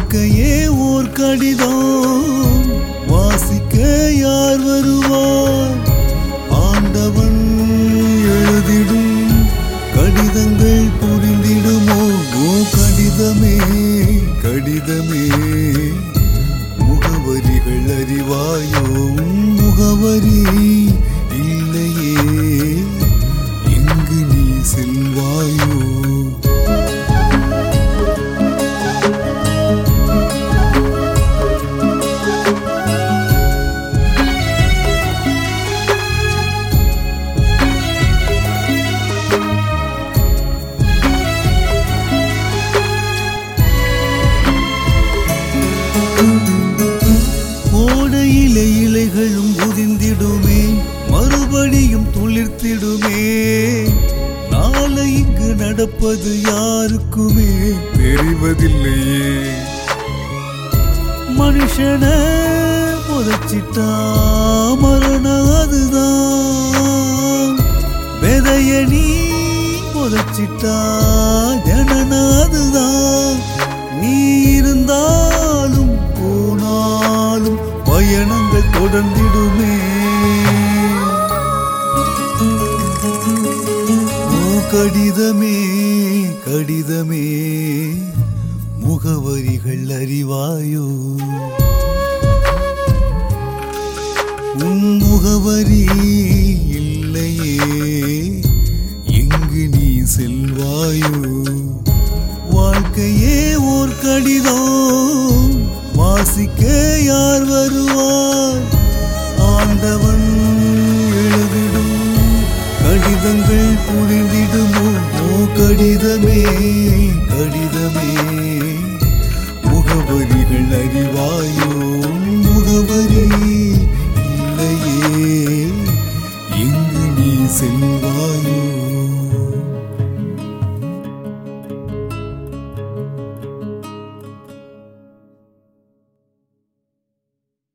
வாழ்க்கையே ஓர் கடிதம் வாசிக்க யார் வருவார் ஆண்டவன் எழுதிடும் கடிதங்கள் புரிந்திடுமோ ஓ கடிதமே கடிதமே முகவரிகள் அறிவாயோ உன் முகவரி இல்லையே எங்கு நீ செல்வாயோ கோடையிலே இலைகளும் உதிர்ந்திடுமே மறுபடியும் துளிர்த்திடுமே நாளை இங்கு நடப்பது யாருக்குமே தெரிவதில்லையே மனுஷன புதைச்சிட்டா மரணம் அதுதான் விதைய நீ புதைச்சிட்டா ஜனன அதுதான் நீ இருந்தாலும் போனாலும் பயணங்கள் தொடர்ந்திடுமே ஓ கடிதமே கடிதமே முகவரிகள் அறிவாயோ உன் முகவரி இல்லையே எங்கு நீ செல்வாயோ வாழ்க்கையே ஓர் கடிதம் வாசிக்க யார் வருவார் ஆண்டவன் எழுதிடும் கடிதங்கள் புரிந்திடுமோ ஓ கடிதமே கடிதமே முகவரிகள் அறிவாயோ முகவரி இல்லையே எங்கு நீ செல்வாயோ